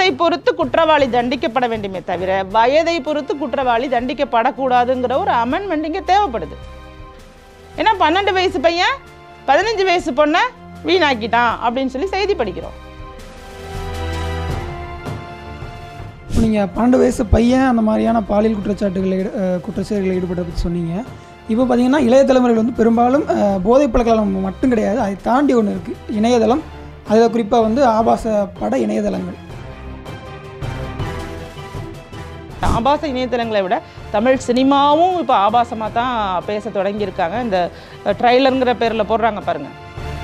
பொறுத்து குற்றவாளி தண்டிக்கப்பட வேண்டுமே தவிர வயதை பொறுத்து குற்றவாளி தண்டிக்கப்படக்கூடாதுங்கிற ஒரு அமெண்ட்மெண்ட் இங்கே தேவைப்படுது ஏன்னா பன்னெண்டு வயசு பையன் பதினஞ்சு வயசு பொண்ணை வீணாக்கிட்டான் அப்படின்னு சொல்லி செய்தி படிக்கிறோம் நீங்கள் பன்னெண்டு வயசு பையன் அந்த மாதிரியான பாலியல் குற்றச்சாட்டுகளில் ஈடு- அஹ், குற்றச்செயல்களில் ஈடுபட்ட பற்றி சொன்னீங்க இப்போ பார்த்தீங்கன்னா இளைய தலைமுறைகள் வந்து பெரும்பாலும் அஹ், போதைப் பழக்கம் மட்டும் கிடையாது அதை தாண்டி ஒன்று இருக்குது இணையதளம் அதில் குறிப்பாக வந்து ஆபாச பட இணையதளங்கள் ஆபாச இணையதளங்களை விட தமிழ் சினிமாவும் இப்போ ஆபாசமாக தான் பேச தொடங்கியிருக்காங்க இந்த ட்ரைலருங்கிற பேரில் போடுறாங்க பாருங்க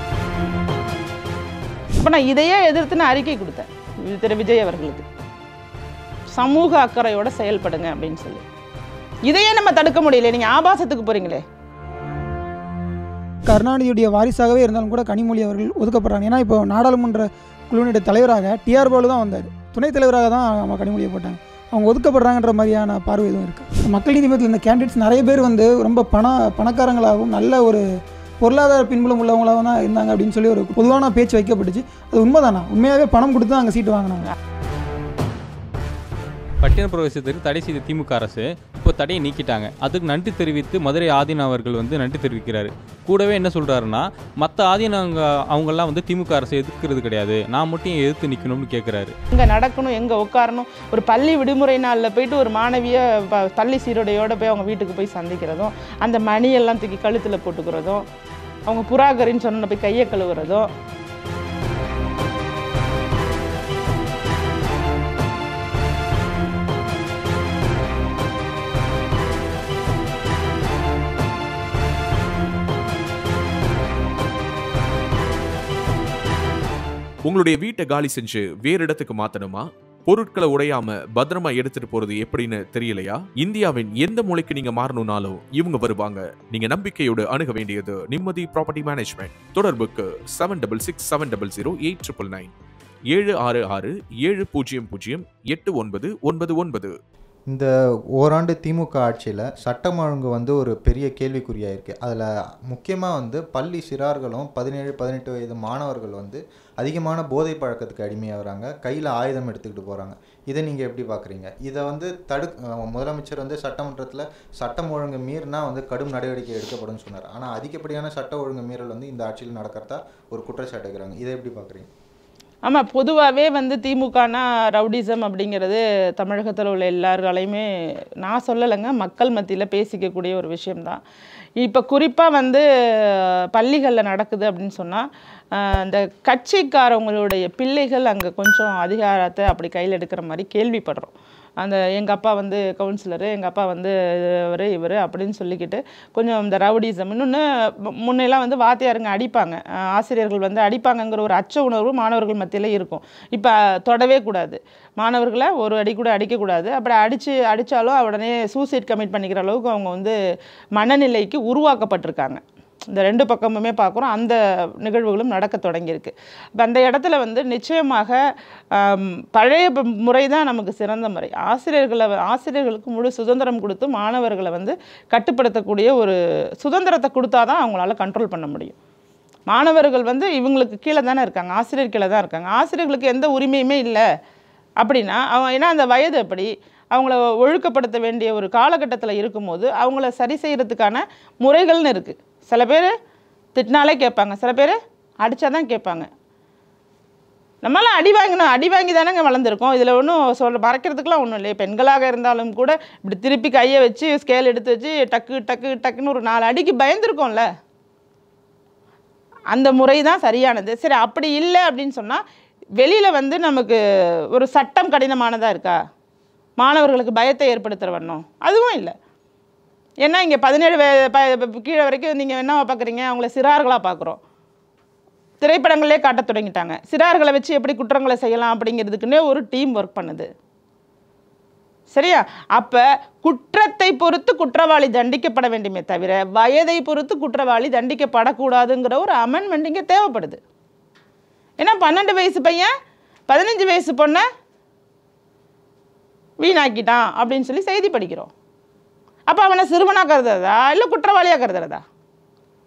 அப்போ நான் இதையே எதிர்த்து நான் அறிக்கை கொடுத்தேன் வி- திரு விஜய் அவர்களுக்கு சமூக அக்கறையோட செயல்படுங்க அப்படின்னு சொல்லி இதையே நம்ம தடுக்க முடியல நீங்கள் ஆபாசத்துக்கு போகிறீங்களே கருணாநிதியுடைய வாரிசாகவே இருந்தாலும் கூட கனிமொழி அவர்கள் ஒதுக்கப்படுறாங்க ஏன்னா இப்போ நாடாளுமன்ற குழுவினுடைய தலைவராக டிஆர் பாலு தான் வந்தார் துணைத் தலைவராக தான் நம்ம கனிமொழியை போட்டாங்க அவங்க ஒதுக்கப்படுறாங்கன்ற மாதிரியான பார்வை எதுவும் இருக்குது மக்கள் நீதி மையத்தில் இந்த கேண்டிடேட்ஸ் நிறைய பேர் வந்து ரொம்ப பண பணக்காரங்களாகவும் நல்ல ஒரு பொருளாதார பின்புலம் உள்ளவங்களாகவும் தான் இருந்தாங்க அப்படின்னு சொல்லி ஒரு பொதுவான பேச்சு வைக்கப்பட்டுச்சு அது உண்மைதானா உண்மையாகவே பணம் கொடுத்து தான் அங்கே சீட்டு வாங்கினாங்க பட்டின பிரவேசத்திற்கு தடை செய்த திமுக அரசு இப்போ தடையை நீக்கிட்டாங்க அதுக்கு நன்றி தெரிவித்து மதுரை ஆதீன அவர்கள் வந்து நன்றி தெரிவிக்கிறாரு கூடவே என்ன சொல்றாருன்னா மற்ற ஆதீனங்க அவங்கெல்லாம் வந்து திமுக அரசை எதிர்க்கிறது கிடையாது நான் மட்டும் ஏன் எதிர்த்து நிற்கணும்னு கேட்குறாரு எங்கே நடக்கணும் எங்கே உட்காரணும் ஒரு பள்ளி விடுமுறை நாளில் போயிட்டு ஒரு மாணவியை ப- பள்ளி சீருடையோட போய் அவங்க வீட்டுக்கு போய் சந்திக்கிறதும் அந்த மணியெல்லாம் தூக்கி கழுத்தில் போட்டுக்கிறதும் அவங்க புறாகரின்னு சொன்ன போய் கையை கழுவுறதும் உங்களுடைய வீட்டை காலி செஞ்சு வேறு இடத்துக்கு மாத்தணுமா பொருட்களை உடையாம பத்திரமா எடுத்துட்டு போறது எப்படின்னு தெரியலையா இந்தியாவின் எந்த மூலைக்கு நீங்க மாறணும்னாலும் இவங்க வருவாங்க நீங்க நம்பிக்கையோடு அணுக வேண்டியது நிம்மதி ப்ராப்பர்ட்டி மேனேஜ்மெண்ட் தொடர்புக்கு seven double six seven double zero eight triple nine ஏழு ஆறு ஆறு ஏழு பூஜ்ஜியம் பூஜ்ஜியம் எட்டு ஒன்பது ஒன்பது ஒன்பது இந்த ஓராண்டு திமுக ஆட்சியில் சட்டம் ஒழுங்கு வந்து ஒரு பெரிய கேள்விக்குறியாக இருக்குது அதில் முக்கியமாக வந்து பள்ளி சிறார்களும் பதினேழு பதினெட்டு வயது மாணவர்கள் வந்து அதிகமான போதை பழக்கத்துக்கு அடிமையாகிறாங்க கையில் ஆயுதம் எடுத்துக்கிட்டு போகிறாங்க இதை நீங்கள் எப்படி பார்க்குறீங்க இதை வந்து தடு அஹ் முதலமைச்சர் வந்து சட்டமன்றத்தில் சட்டம் ஒழுங்கு மீறினா வந்து கடும் நடவடிக்கை எடுக்கப்படும் சொன்னார் ஆனால் அதிகப்படியான சட்ட ஒழுங்கு மீறல் வந்து இந்த ஆட்சியில் நடக்கிறதா ஒரு குற்றச்சாட்டு இருக்கிறாங்க இதை எப்படி பார்க்குறீங்க ஆமாம் பொதுவாகவே வந்து திமுகனா ரவுடிசம் அப்படிங்கிறது தமிழகத்தில் உள்ள எல்லாராலையுமே நான் சொல்லலைங்க மக்கள் மத்தியில் பேசிக்கக்கூடிய ஒரு விஷயம்தான் இப்போ குறிப்பாக வந்து பள்ளிகளில் நடக்குது அப்படின்னு சொன்னால் இந்த கட்சிக்காரவங்களுடைய பிள்ளைகள் அங்கே கொஞ்சம் அதிகாரத்தை அப்படி கையில் எடுக்கிற மாதிரி கேள்விப்படுறோம் அந்த எங்கள் அப்பா வந்து கவுன்சிலரு எங்கள் அப்பா வந்து இவர் இவர் அப்படின்னு சொல்லிக்கிட்டு கொஞ்சம் இந்த ரவுடிசம் இன்னொன்று முன்னெல்லாம் வந்து வாத்தியாருங்க அடிப்பாங்க அஹ் ஆசிரியர்கள் வந்து அடிப்பாங்கங்கிற ஒரு அச்ச உணர்வு மாணவர்கள் மத்தியில் இருக்கும் இப்போ தொடவே கூடாது மாணவர்களை ஒரு அடி கூட அடிக்கக்கூடாது அப்படி அடித்து அடித்தாலும் உடனே சூசைட் கமிட் பண்ணிக்கிற அளவுக்கு அவங்க வந்து மனநிலைக்கு உருவாக்கப்பட்டிருக்காங்க இந்த ரெண்டு பக்கமுமே பார்க்குறோம் அந்த நிகழ்வுகளும் நடக்க தொடங்கியிருக்கு இப்போ அந்த இடத்துல வந்து நிச்சயமாக ஆம், பழைய ப- முறை தான் நமக்கு சிறந்த முறை ஆசிரியர்களை வ- ஆசிரியர்களுக்கு முழு சுதந்திரம் கொடுத்து மாணவர்களை வந்து கட்டுப்படுத்தக்கூடிய ஒரு சுதந்திரத்தை கொடுத்தா தான் அவங்களால கண்ட்ரோல் பண்ண முடியும் மாணவர்கள் வந்து இவங்களுக்கு கீழே தானே இருக்காங்க ஆசிரியர் கீழே தான் இருக்காங்க ஆசிரியர்களுக்கு எந்த உரிமையுமே இல்லை அப்படின்னா அவன் ஏன்னா அந்த வயது அப்படி அவங்கள ஒழுக்கப்படுத்த வேண்டிய ஒரு காலகட்டத்தில் இருக்கும்போது அவங்கள சரி செய்கிறதுக்கான முறைகள்னு இருக்குது சில பேர் திட்டினாலே கேட்பாங்க சில பேர் அடித்தா தான் கேட்பாங்க நம்மளாம் அடி வாங்கணும் அடி வாங்கி தானேங்க வளர்ந்துருக்கோம் இதில் ஒன்றும் சொல்ல மறைக்கிறதுக்குலாம் ஒன்றும் இல்லையே பெண்களாக இருந்தாலும் கூட இப்படி திருப்பி கையை வச்சு ஸ்கேல் எடுத்து வச்சு டக்கு டக்கு டக்குன்னு ஒரு நாலு அடிக்கு பயந்துருக்கோம்ல அந்த முறை தான் சரியானது சரி அப்படி இல்லை அப்படின்னு சொன்னால் வெளியில் வந்து நமக்கு ஒரு சட்டம் கடினமானதாக இருக்கா மாணவர்களுக்கு பயத்தை ஏற்படுத்துகிற வண்ணம் அதுவும் இல்லை ஏன்னா இங்கே பதினேழு வய- ப- கீழே வரைக்கும் நீங்கள் என்ன பார்க்குறீங்க அவங்கள சிறார்களாக பார்க்குறோம் திரைப்படங்களே காட்டத் தொடங்கிட்டாங்க சிறார்களை வச்சு எப்படி குற்றங்களை செய்யலாம் அப்படிங்கிறதுக்குன்னே ஒரு டீம் ஒர்க் பண்ணுது சரியா அப்போ குற்றத்தை பொறுத்து குற்றவாளி தண்டிக்கப்பட வேண்டுமே தவிர வயதை பொறுத்து குற்றவாளி தண்டிக்கப்படக்கூடாதுங்கிற ஒரு அமெண்ட்மெண்ட் இங்கே தேவைப்படுது ஏன்னா பன்னெண்டு வயசு பையன் பதினஞ்சு வயசு பொண்ணை வீணாக்கிட்டான் அப்படின்னு சொல்லி செய்தி படிக்கிறோம் அப்போ அவனை சிறுவனாக கருதுறதா இல்லை குற்றவாளியாக கருதுறதா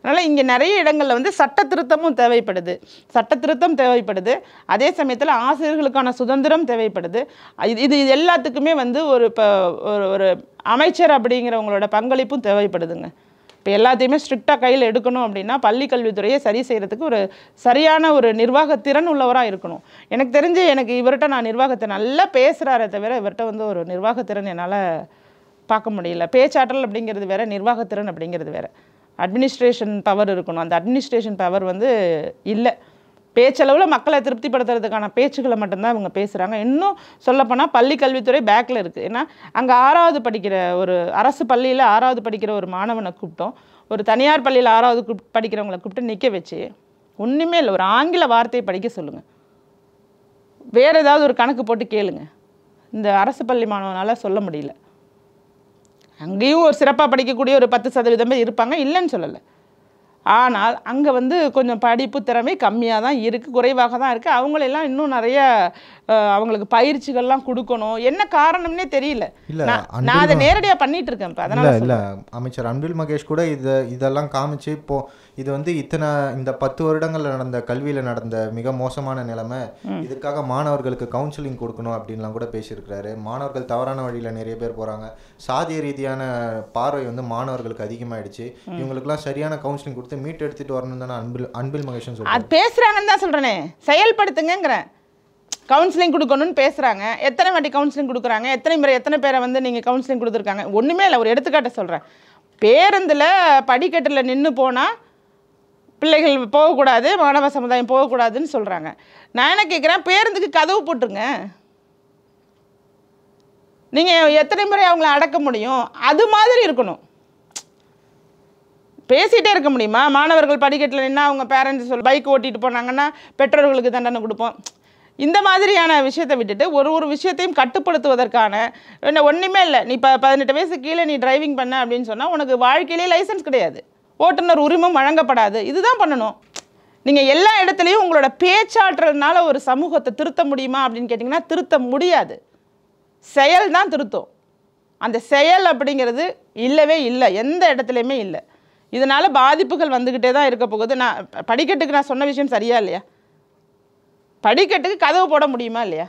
அதனால் இங்கே நிறைய இடங்களில் வந்து சட்ட திருத்தமும் தேவைப்படுது சட்ட திருத்தம் தேவைப்படுது அதே சமயத்தில் ஆசிரியர்களுக்கான சுதந்திரம் தேவைப்படுது இது இது இது எல்லாத்துக்குமே வந்து ஒரு இப்போ ஒரு ஒரு அமைச்சர் அப்படிங்கிறவங்களோட பங்களிப்பும் தேவைப்படுதுங்க இப்போ எல்லாத்தையுமே ஸ்ட்ரிக்டாக கையில் எடுக்கணும் அப்படின்னா பள்ளி கல்வித்துறையை சரி செய்கிறதுக்கு ஒரு சரியான ஒரு நிர்வாகத்திறன் உள்ளவராக இருக்கணும் எனக்கு தெரிஞ்சு எனக்கு இவர்கிட்ட நான் நிர்வாகத்தை நல்லா பேசுகிறாரே தவிர இவர்கிட்ட வந்து ஒரு நிர்வாகத்திறன் என்னால் பார்க்க முடியல பேச்சாற்றல் அப்படிங்கிறது வேற நிர்வாகத்திறன் அப்படிங்கிறது வேற அட்மினிஸ்ட்ரேஷன் பவர் இருக்கணும் அந்த அட்மினிஸ்ட்ரேஷன் பவர் வந்து இல்லை பேச்சளவில் மக்களை திருப்திப்படுத்துறதுக்கான பேச்சுக்களை மட்டும்தான் இவங்க பேசுகிறாங்க இன்னும் சொல்லப்போனால் பள்ளி கல்வித்துறை பேக்கில் இருக்குது ஏன்னா அங்கே ஆறாவது படிக்கிற ஒரு அரசு பள்ளியில் ஆறாவது படிக்கிற ஒரு மாணவனை கூப்பிட்டோம் ஒரு தனியார் பள்ளியில் ஆறாவது கூப் படிக்கிறவங்கள கூப்பிட்டு நிற்க வச்சு ஒன்றுமே இல்லை ஒரு ஆங்கில வார்த்தையை படிக்க சொல்லுங்கள் வேறு ஏதாவது ஒரு கணக்கு போட்டு கேளுங்க இந்த அரசு பள்ளி மாணவனால் சொல்ல முடியல அங்கேயும் ஒரு சிறப்பாக படிக்கக்கூடிய ஒரு பத்து சதவீதம் பேர் இருப்பாங்க இல்லைன்னு சொல்லலை ஆனால் அங்கே வந்து கொஞ்சம் படிப்பு திறமை கம்மியாக தான் இருக்குது குறைவாக தான் இருக்குது அவங்களெல்லாம் இன்னும் நிறைய அஹ், அவங்களுக்கு பயிற்சிகள்லாம் கொடுக்கணும் என்ன காரணம்னே தெரியல இல்ல, நான் அன்பில் நான் அதை மா- நேரடியாக பண்ணிட்டு இருக்கேன் இப்போ இல்ல அதனால இல்ல அமைச்சர் அன்பில் மகேஷ் கூட இத இதெல்லாம் காமிச்சு இப்போ இது வந்து இத்தனை இந்த பத்து வருடங்கள்ல நடந்த கல்வியில நடந்த மிக மோசமான நிலைமை இதுக்காக மாணவர்களுக்கு கவுன்சிலிங் கொடுக்கணும் அப்படின்லாம் கூட பேசியிருக்கிறாரு மாணவர்கள் தவறான வழியில நிறைய பேர் போறாங்க சாதிய ரீதியான பார்வை வந்து மாணவர்களுக்கு அதிகமாயிடுச்சு இவங்களுக்குலாம் சரியான கவுன்சிலிங் கொடுத்து மீட் எடுத்துட்டு வரணும் தானே அன்பில் அன்பில் மகேஷன் சொல்றாரு அது பேசுகிறாங்கன்னு தான் சொல்கிறேனே செயல்படுத்துங்கங்கிறேன் கவுன்சிலிங் கொடுக்கணும்னு பேசுகிறாங்க எத்தனை வாட்டி கவுன்சிலிங் கொடுக்குறாங்க எத்தனை முறை எத்தனை பேரை வந்து நீங்கள் கவுன்சிலிங் கொடுத்துருக்காங்க ஒன்றுமே இல்லை ஒரு எடுத்துக்காட்ட சொல்கிறேன் பேருந்தில் படிக்கட்டில் நின்று போனால் பிள்ளைகள் போகக்கூடாது மாணவ சமுதாயம் போகக்கூடாதுன்னு சொல்கிறாங்க நான் என்ன கேட்குறேன் பேருந்துக்கு கதவு போட்டுருங்க நீங்கள் எத்தனை முறை அவங்கள அடக்க முடியும் அது மாதிரி இருக்கணும் பேசிகிட்டே இருக்க முடியுமா மாணவர்கள் படிக்கட்டில் நின்னா அவங்க பேரண்ட்ஸ் சொல் பைக் ஓட்டிட்டு போனாங்கன்னா பெற்றோர்களுக்கு தண்டனை கொடுப்போம் இந்த மாதிரியான விஷயத்தை விட்டுட்டு ஒரு ஒரு விஷயத்தையும் கட்டுப்படுத்துவதற்கான என்ன ஒன்றுமே இல்லை நீ இப்போ பதினெட்டு வயசு கீழே நீ டிரைவிங் பண்ண அப்படின்னு சொன்னால் உனக்கு வாழ்க்கையிலே லைசன்ஸ் கிடையாது ஓட்டுநர் உரிமம் வழங்கப்படாது இதுதான் பண்ணணும் நீங்கள் எல்லா இடத்துலையும் உங்களோட பேச்சாற்றல்னால ஒரு சமூகத்தை திருத்த முடியுமா அப்படின்னு கேட்டிங்கன்னா திருத்த முடியாது செயல் தான் திருத்தும் அந்த செயல் அப்படிங்கிறது இல்லவே இல்லை எந்த இடத்துலையுமே இல்லை இதனால பாதிப்புகள் வந்துக்கிட்டே தான் இருக்க போகுது நான் ப- படிக்கட்டுக்கு நான் சொன்ன விஷயம் சரியா இல்லையா படிக்கட்டுக்கு கதவு போட முடியுமா இல்லையா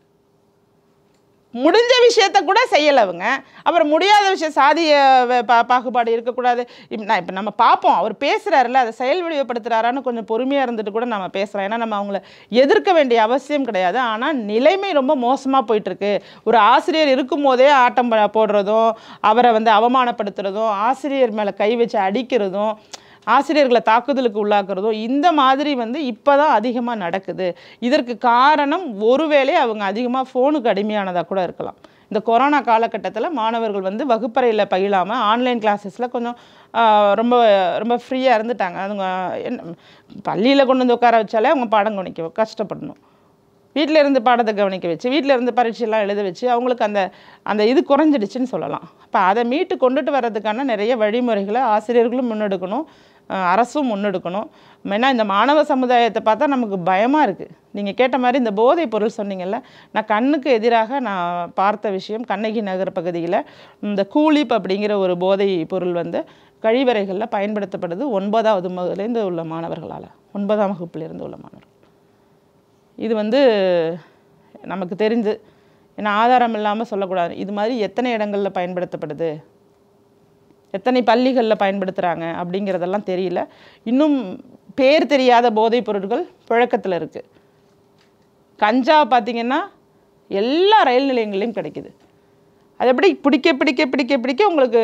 முடிஞ்ச விஷயத்த கூட செய்யலை அவங்க அப்புறம் முடியாத விஷயம் சாதிய வ- பா பாகுபாடு இருக்கக்கூடாது இப்ப நான் இப்போ நம்ம பார்ப்போம் அவர் பேசுகிறாருல அதை செயல் வடிவப்படுத்துகிறாரான்னு கொஞ்சம் பொறுமையாக இருந்துட்டு கூட நம்ம பேசுகிறோம் ஏன்னா நம்ம அவங்கள எதிர்க்க வேண்டிய அவசியம் கிடையாது ஆனால் நிலைமை ரொம்ப மோசமாக போயிட்டுருக்கு ஒரு ஆசிரியர் இருக்கும்போதே ஆட்டம் ப- போடுறதும் அவரை வந்து அவமானப்படுத்துறதும் ஆசிரியர் மேலே கை வச்சு அடிக்கிறதும் ஆசிரியர்களை தாக்குதலுக்கு உள்ளாக்குறதும் இந்த மாதிரி வந்து இப்போ தான் அதிகமாக நடக்குது இதற்கு காரணம் ஒருவேளை அவங்க அதிகமாக ஃபோனுக்கு அடிமையானதாக கூட இருக்கலாம் இந்த கொரோனா காலகட்டத்தில் மாணவர்கள் வந்து வகுப்பறையில் பயிலாமல் ஆன்லைன் கிளாஸஸில் கொஞ்சம் ஆஹ், ரொம்ப ரொம்ப ஃப்ரீயாக இருந்துட்டாங்க அவங்க என்ன பள்ளியில் கொண்டு வந்து உட்கார வச்சாலே அவங்க பாடம் கவனிக்க கஷ்டப்படணும் வீட்டில் இருந்து பாடத்தை கவனிக்க வச்சு வீட்டில் இருந்து பரீட்சையெல்லாம் எழுத வச்சு அவங்களுக்கு அந்த அந்த இது குறைஞ்சிடுச்சுன்னு சொல்லலாம் அப்போ அதை மீட்டு கொண்டுட்டு வர்றதுக்கான நிறைய வழிமுறைகளை ஆசிரியர்களும் முன்னெடுக்கணும் அஹ் அரசும் முன்னெடுக்கணும் ஏன்னா இந்த மாணவ சமுதாயத்தை பார்த்தா நமக்கு பயமாக இருக்குது நீங்கள் கேட்ட மாதிரி இந்த போதைப் பொருள் சொன்னீங்கல்ல நான் கண்ணுக்கு எதிராக நான் பார்த்த விஷயம் கண்ணகி நகர் பகுதியில் இந்த கூலிப் அப்படிங்கிற ஒரு போதை பொருள் வந்து கழிவறைகளில் பயன்படுத்தப்படுது ஒன்பதாவது முதலேருந்து உள்ள மாணவர்களால் ஒன்பதாம் வகுப்பிலிருந்து உள்ள மாணவர்கள் இது வந்து நமக்கு தெரிஞ்சு ஏன்னா ஆதாரம் இல்லாமல் சொல்லக்கூடாது இது மாதிரி எத்தனை இடங்களில் பயன்படுத்தப்படுது எத்தனை பள்ளிகளில் பயன்படுத்துகிறாங்க அப்படிங்கிறதெல்லாம் தெரியல இன்னும் பேர் தெரியாத போதைப் பொருட்கள் புழக்கத்தில் இருக்குது கஞ்சா பார்த்தீங்கன்னா எல்லா ரயில் நிலையங்களையும் கிடைக்குது அது எப்படி பிடிக்க பிடிக்க பிடிக்க பிடிக்க உங்களுக்கு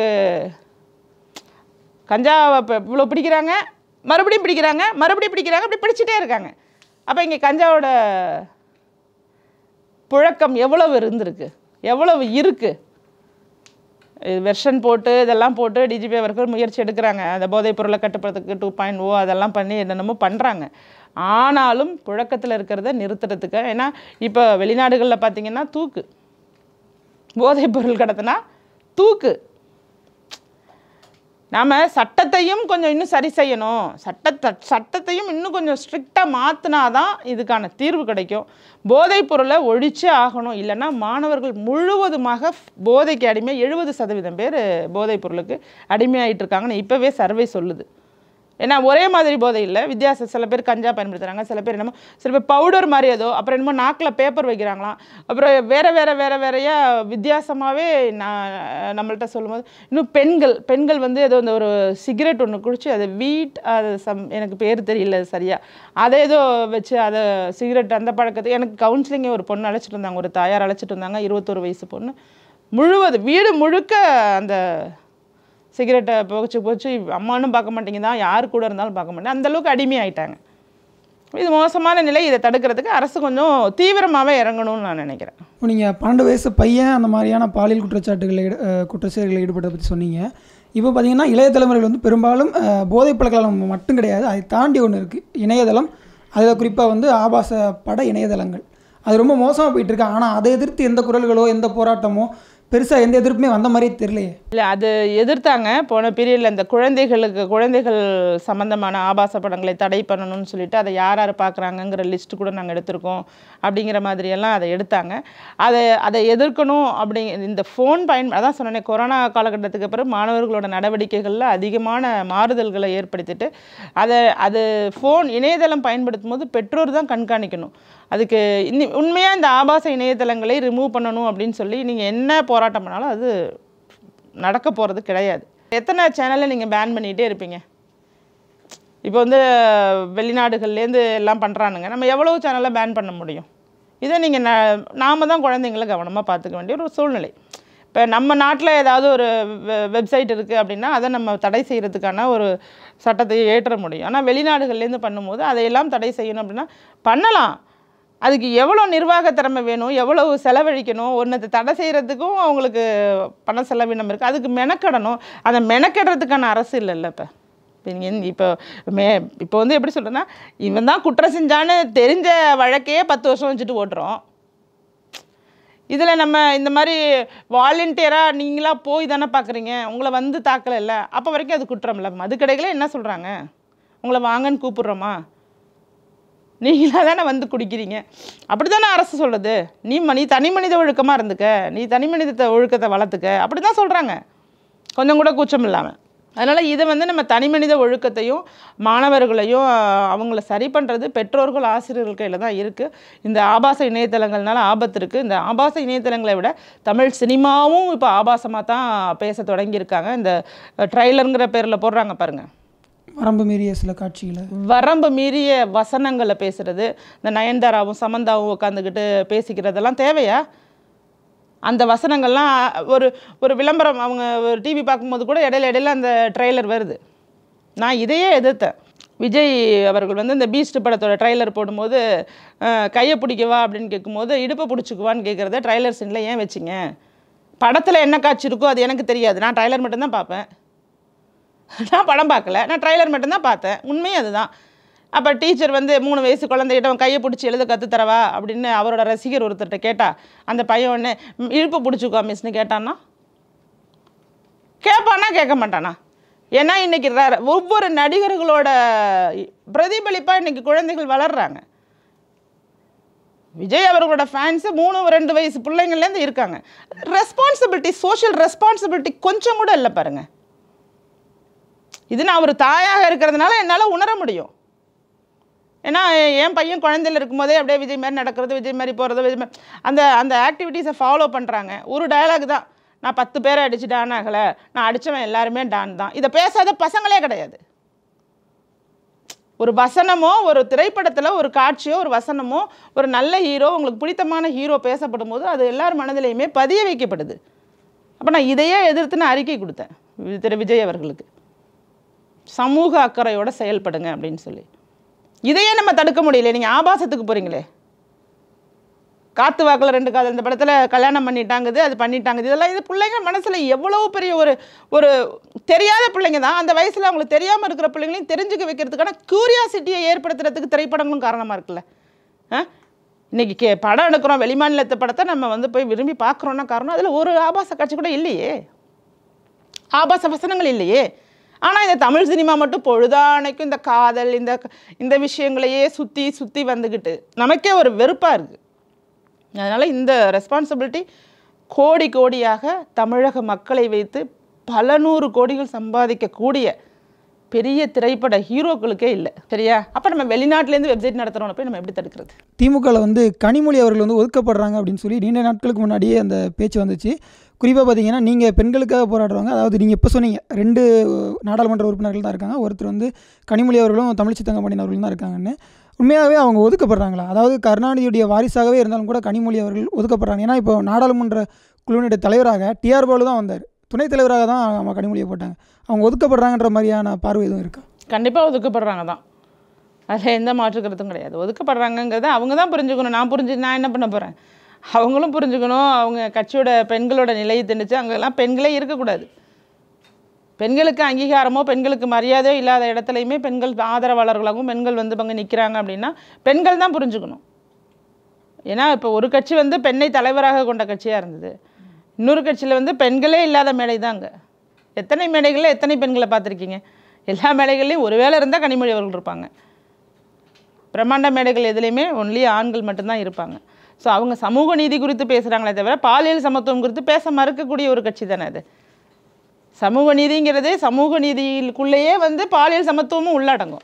கஞ்சாவை இப்போ இவ்வளோ பிடிக்கிறாங்க மறுபடியும் பிடிக்கிறாங்க மறுபடியும் பிடிக்கிறாங்க அப்படி பிடிச்சிட்டே இருக்காங்க அப்போ இங்கே கஞ்சாவோட புழக்கம் எவ்வளவு இருந்திருக்கு எவ்வளவு இருக்குது வெர்ஷன் போட்டு இதெல்லாம் போட்டு டிஜிபி அவர்கள் முயற்சி எடுக்கிறாங்க அந்த போதைப் பொருளை கட்டுப்படுறதுக்கு டூ பாயிண்ட் ஓ அதெல்லாம் பண்ணி என்னென்னமோ பண்ணுறாங்க ஆனாலும் புழக்கத்தில் இருக்கிறத நிறுத்துறதுக்கு ஏன்னா இப்போ வெளிநாடுகளில் பார்த்தீங்கன்னா தூக்கு போதைப் பொருள் கடத்தினா தூக்கு நாம் சட்டத்தையும் கொஞ்சம் இன்னும் சரி செய்யணும் சட்டத்தை சட்டத்தையும் இன்னும் கொஞ்சம் ஸ்ட்ரிக்டாக மாற்றினா தான் இதுக்கான தீர்வு கிடைக்கும் போதைப் பொருளை ஒழிச்சே ஆகணும் இல்லைன்னா மாணவர்கள் முழுவதுமாக போதைக்கு அடிமை எழுபது சதவீதம் பேர் போதைப் பொருளுக்கு அடிமையாயிட்டு இருக்காங்கன்னு இப்போவே சர்வே சொல்லுது ஏன்னா ஒரே மாதிரி போதை இல்லை வித்தியாசம் சில பேர் கஞ்சா பயன்படுத்துகிறாங்க சில பேர் என்னமோ சில பேர் பவுடர் மாதிரி ஏதோ அப்புறம் என்னமோ நாக்கில் பேப்பர் வைக்கிறாங்களாம் அப்புறம் வேறு வேறு வேறு வேறையா வித்தியாசமாகவே நான் நம்மள்ட்ட சொல்லும்போது இன்னும் பெண்கள் பெண்கள் வந்து ஏதோ இந்த ஒரு சிகரெட் ஒன்று குடிச்சு அது வீட் அது சம் எனக்கு பேர் தெரியல சரியா அதை ஏதோ வச்சு அதை சிகரெட் அந்த பழக்கத்தை எனக்கு கவுன்சிலிங்கே ஒரு பொண்ணு அழைச்சிட்டு வந்தாங்க ஒரு தாயார் அழைச்சிட்டு வந்தாங்க இருபத்தொரு வயசு பொண்ணு முழுவது வீடு முழுக்க அந்த சிகரெட்டை புகைச்சு போச்சு அம்மானும் பார்க்க மாட்டேங்க தான் யார் கூட இருந்தாலும் பார்க்க மாட்டேன் அந்த அளவுக்கு அடிமையாயிட்டாங்க இது மோசமான நிலை இதை தடுக்கிறதுக்கு அரசு கொஞ்சம் தீவிரமாகவே இறங்கணும்னு நான் நினைக்கிறேன் இப்போ நீங்கள் பன்னெண்டு வயசு பையன் அந்த மாதிரியான பாலியல் குற்றச்சாட்டுகளில் ஈடு அஹ், குற்ற செயல்களில் ஈடுபட்டதை பற்றி சொன்னீங்க இப்போ பார்த்தீங்கன்னா இளைய தலைமுறைகள் வந்து பெரும்பாலும் அஹ், போதைப் பழக்கம் மட்டும் கிடையாது அதை தாண்டி ஒன்று இருக்குது இணையதளம் அதில் குறிப்பாக வந்து ஆபாச பட இணையதளங்கள் அது ரொம்ப மோசமாக போயிட்டு இருக்கு ஆனால் அதை எதிர்த்து எந்த குரல்களோ எந்த போராட்டமோ பெருசாக எந்த எதிர்ப்புமே வந்த மாதிரியே தெரியலையே இல்லை அது எதிர்த்தாங்க போன பீரியடில் இந்த குழந்தைகளுக்கு குழந்தைகள் சம்மந்தமான ஆபாச படங்களை தடை பண்ணணும்னு சொல்லிட்டு அதை யார் யார் பார்க்குறாங்கங்கிற லிஸ்ட் கூட நாங்கள் எடுத்திருக்கோம் அப்படிங்கிற மாதிரியெல்லாம் அதை எடுத்தாங்க அதை அதை எதிர்க்கணும் அப்படி இந்த ஃபோன் பயன் அதான் சொன்னேனே கொரோனா காலகட்டத்துக்கு அப்புறம் மாணவர்களோட நடவடிக்கைகளில் அதிகமான மாறுதல்களை ஏற்படுத்திட்டு அதை அது ஃபோன் இணையதளம் பயன்படுத்தும் போது பெற்றோர் தான் கண்காணிக்கணும் அதுக்கு இன்னி உண்மையாக இந்த ஆபாச இணையதளங்களை ரிமூவ் பண்ணணும் அப்படின்னு சொல்லி நீங்கள் என்ன போராட்டம் பண்ணாலும் அது நடக்க போகிறது கிடையாது எத்தனை சேனலை நீங்கள் பேன் பண்ணிகிட்டே இருப்பீங்க இப்போ வந்து வெளிநாடுகள்லேருந்து எல்லாம் பண்ணுறானுங்க நம்ம எவ்வளவு சேனலை பேன் பண்ண முடியும் இதை நீங்கள் ந நாம தான் குழந்தைங்கள கவனமாக பார்த்துக்க வேண்டிய ஒரு சூழ்நிலை இப்போ நம்ம நாட்டில் ஏதாவது ஒரு வெப்சைட் இருக்குது அப்படின்னா அதை நம்ம தடை செய்கிறதுக்கான ஒரு சட்டத்தை ஏற்ற முடியும் ஆனால் வெளிநாடுகள்லேருந்து பண்ணும்போது அதையெல்லாம் தடை செய்யணும் அப்படின்னா பண்ணலாம் அதுக்கு எவ்வளோ நிர்வாக திறமை வேணும் எவ்வளவு செலவழிக்கணும் ஒன்றத்தை தடை செய்கிறதுக்கும் அவங்களுக்கு பண செலவினம் இருக்குது அதுக்கு மெனக்கடணும் அதை மெனக்கெடுறதுக்கான அரசு இல்லைல்ல இப்போ இப்போ நீங்கள் இப்போ மே இப்போ வந்து எப்படி சொல்கிறேன்னா இவன் தான் குற்றம் செஞ்சான்னு தெரிஞ்ச வழக்கையே பத்து வருஷம் வச்சுட்டு ஓட்டுறோம் இதில் நம்ம இந்த மாதிரி வாலண்டியராக நீங்களா போய் தானே பார்க்குறீங்க உங்களை வந்து தாக்கலை இல்லை அப்போ வரைக்கும் அது குற்றம் இல்லை மதுக்கடைகளே என்ன சொல்கிறாங்க உங்களை வாங்கன்னு கூப்பிட்றோமா நீங்களாக தானே வந்து குடிக்கிறீங்க அப்படி தானே அரசு சொல்லுது நீ ம- நீ தனி மனித ஒழுக்கமாக இருந்துக்க நீ தனி மனித ஒழுக்கத்தை வளர்த்துக்க அப்படி தான் சொல்கிறாங்க கொஞ்சம் கூட கூச்சம் இல்லாமல் அதனால் இதை வந்து நம்ம தனி மனித ஒழுக்கத்தையும் மாணவர்களையும் ஆஹ், அவங்கள சரி பண்ணுறது பெற்றோர்கள் ஆசிரியர்கள் கையில் தான் இருக்குது இந்த ஆபாச இணையதளங்கள்னால ஆபத்து இருக்குது இந்த ஆபாச இணையதளங்களை விட தமிழ் சினிமாவும் இப்போ ஆபாசமாக தான் பேச தொடங்கியிருக்காங்க இந்த ட்ரைலருங்கிற பேரில் போடுறாங்க பாருங்கள் வரம்பு மீறிய சில காட்சிகளை வரம்பு மீறிய வசனங்களை பேசுறது இந்த நயன்தாராவும் சமந்தாவும் உட்காந்துக்கிட்டு பேசிக்கிறதெல்லாம் தேவையா அந்த வசனங்கள்லாம் ஒரு ஒரு விளம்பரம் அவங்க ஒரு டிவி பார்க்கும்போது கூட இடையில இடையில அந்த ட்ரெய்லர் வருது நான் இதையே எதிர்த்தேன் விஜய் அவர்கள் வந்து இந்த பீஸ்ட் படத்தோட ட்ரைலர் போடும்போது அஹ், கையை பிடிக்கவா அப்படின்னு கேட்கும்போது இடுப்பை பிடிச்சிக்குவான்னு கேட்குறத ட்ரைலர் சீனில் ஏன் வச்சிங்க படத்தில் என்ன காட்சி இருக்கோ அது எனக்கு தெரியாது நான் ட்ரைலர் மட்டும்தான் பார்ப்பேன் நான் படம் பார்க்கல நான் ட்ரைலர் மட்டும்தான் பார்த்தேன் உண்மையே அதுதான் அப்போ டீச்சர் வந்து மூணு வயசு குழந்தைகிட்ட அவன் கையை பிடிச்சி எழுத கற்றுத் தரவா அப்படின்னு அவரோட ரசிகர் ஒருத்தர்கிட்ட கேட்டா அந்த பையன் உடனே "ம், இழுப்பு பிடிச்சிக்கோ மிஸ்னு கேட்டான்னா கேட்பானா கேட்க மாட்டானா ஏன்னா இன்னைக்கு ர- ஒவ்வொரு நடிகர்களோட பிரதிபலிப்பாக இன்னைக்கு குழந்தைகள் வளர்றாங்க விஜய் அவர்களோட ஃபேன்ஸு மூணு ரெண்டு வயசு பிள்ளைங்கள்லேருந்து இருக்காங்க ரெஸ்பான்சிபிலிட்டி சோஷியல் ரெஸ்பான்சிபிலிட்டி கொஞ்சம் கூட இல்லை பாருங்க இது நான் ஒரு தாயாக இருக்கிறதுனால என்னால் உணர முடியும் ஏன்னா என் பையன் குழந்தையில இருக்கும்போதே அப்படியே விஜய் மாதிரி நடக்கிறது விஜய் மாதிரி போகிறது விஜய் மாதிரி அந்த அந்த ஆக்டிவிட்டீஸை ஃபாலோ பண்ணுறாங்க ஒரு டயலாக் தான் நான் பத்து பேரை அடிச்சு டான் ஆகலை நான் அடித்தவன் எல்லாருமே டான் தான் இதை பேசாத பசங்களே கிடையாது ஒரு வசனமோ ஒரு திரைப்படத்தில் ஒரு காட்சியோ ஒரு வசனமோ ஒரு நல்ல ஹீரோ உங்களுக்கு பிடித்தமான ஹீரோ பேசப்படும் போது அது எல்லார் மனதிலையுமே பதிய வைக்கப்படுது அப்போ நான் இதையே எதிர்த்து நான் அறிக்கை கொடுத்தேன் வி- திரு விஜய் அவர்களுக்கு சமூக அக்கறையோட செயல்படுங்க அப்படின்னு சொல்லி இதையே நம்ம தடுக்க முடியல நீங்கள் ஆபாசத்துக்கு போகிறீங்களே காத்து வாக்கில் ரெண்டு காதல் இந்த படத்தில் கல்யாணம் பண்ணிட்டாங்குது அது பண்ணிட்டாங்குது இதெல்லாம் இது பிள்ளைங்க மனசில் எவ்வளோ பெரிய ஒரு ஒரு தெரியாத பிள்ளைங்க தான் அந்த வயசில் அவங்களுக்கு தெரியாமல் இருக்கிற பிள்ளைங்களையும் தெரிஞ்சுக்க வைக்கிறதுக்கான க்யூரியாசிட்டியை ஏற்படுத்துறதுக்கு திரைப்படங்களும் காரணமாக இருக்குல்ல ஆ இன்னைக்கு கே படம் எடுக்கிறோம் வெளிமாநிலத்து படத்தை நம்ம வந்து போய் விரும்பி பார்க்குறோன்னா காரணம் அதில் ஒரு ஆபாச காட்சி கூட இல்லையே ஆபாச வசனங்கள் இல்லையே ஆனால் இந்த தமிழ் சினிமா மட்டும் பொழுதானைக்கும் இந்த காதல் இந்த இந்த விஷயங்களையே சுற்றி சுற்றி வந்துக்கிட்டு நமக்கே ஒரு வெறுப்பாக இருக்குது அதனால் இந்த ரெஸ்பான்சிபிலிட்டி கோடி கோடியாக தமிழக மக்களை வைத்து பல நூறு கோடிகள் சம்பாதிக்கக்கூடிய பெரிய திரைப்பட ஹீரோக்களுக்கே இல்லை சரியா அப்போ நம்ம வெளிநாட்டிலேருந்து வெப்சைட் நடத்துகிறோம் போய் நம்ம எப்படி தடுக்கிறது திமுகவில் வந்து கனிமொழி அவர்கள் வந்து ஒதுக்கப்படுறாங்க அப்படின்னு சொல்லி நீண்ட நாட்களுக்கு முன்னாடியே அந்த பேச்சு வந்துச்சு குறிப்பாக பார்த்தீங்கன்னா நீங்கள் பெண்களுக்காக போராடுறவங்க அதாவது நீங்கள் இப்போ சொன்னீங்க ரெண்டு நாடாளுமன்ற உறுப்பினர்கள் தான் இருக்காங்க ஒருத்தர் வந்து கனிமொழி அவர்களும் தமிழிசை தங்கமணியன் அவர்களும் தான் இருக்காங்கன்னு உண்மையாகவே அவங்க ஒதுக்கப்படுறாங்களா அதாவது கருணாநிதியுடைய வாரிசாகவே இருந்தாலும் கூட கனிமொழி அவர்கள் ஒதுக்கப்படுறாங்க ஏன்னா இப்போ நாடாளுமன்ற குழுவினுடைய தலைவராக டிஆர் பாலு தான் வந்தார் துணைத் தலைவராக தான் அவங்க கனிமொழியை போட்டாங்க அவங்க ஒதுக்கப்படுறாங்கன்ற மாதிரியான பார்வை எதுவும் இருக்கா கண்டிப்பாக ஒதுக்கப்படுறாங்க தான் அதில் எந்த மாற்று கருத்தும் கிடையாது ஒதுக்கப்படுறாங்கங்கிறத அவங்க தான் புரிஞ்சுக்கணும் நான் புரிஞ்சு நான் என்ன பண்ண போகிறேன் அவங்களும் புரிஞ்சுக்கணும் அவங்க கட்சியோட பெண்களோட நிலையை திணிச்சு அங்கெல்லாம் பெண்களே இருக்கக்கூடாது பெண்களுக்கு அங்கீகாரமோ பெண்களுக்கு மரியாதையோ இல்லாத இடத்துலையுமே பெண்கள் ஆதரவாளர்களாகவும் பெண்கள் வந்து பங்கு நிற்கிறாங்க அப்படின்னா பெண்கள் தான் புரிஞ்சுக்கணும் ஏன்னா இப்போ ஒரு கட்சி வந்து பெண்ணை தலைவராக கொண்ட கட்சியாக இருந்தது இன்னொரு கட்சியில் வந்து பெண்களே இல்லாத மேடை தாங்க எத்தனை மேடைகளில் எத்தனை பெண்களை பார்த்துருக்கீங்க எல்லா மேடைகள்லையும் ஒரு வேளை இருந்தால் கனிமொழி அவர்கள் இருப்பாங்க பிரம்மாண்ட மேடைகள் எதுலேயுமே ஒன்லி ஆண்கள் மட்டும்தான் இருப்பாங்க ஸோ அவங்க சமூக நீதி குறித்து பேசுகிறாங்களே தவிர பாலியல் சமத்துவம் குறித்து பேச மறுக்கக்கூடிய ஒரு கட்சி தானே அது சமூக நீதிங்கிறதே சமூக நீதிக்குள்ளேயே வந்து பாலியல் சமத்துவமும் உள்ளடங்கும்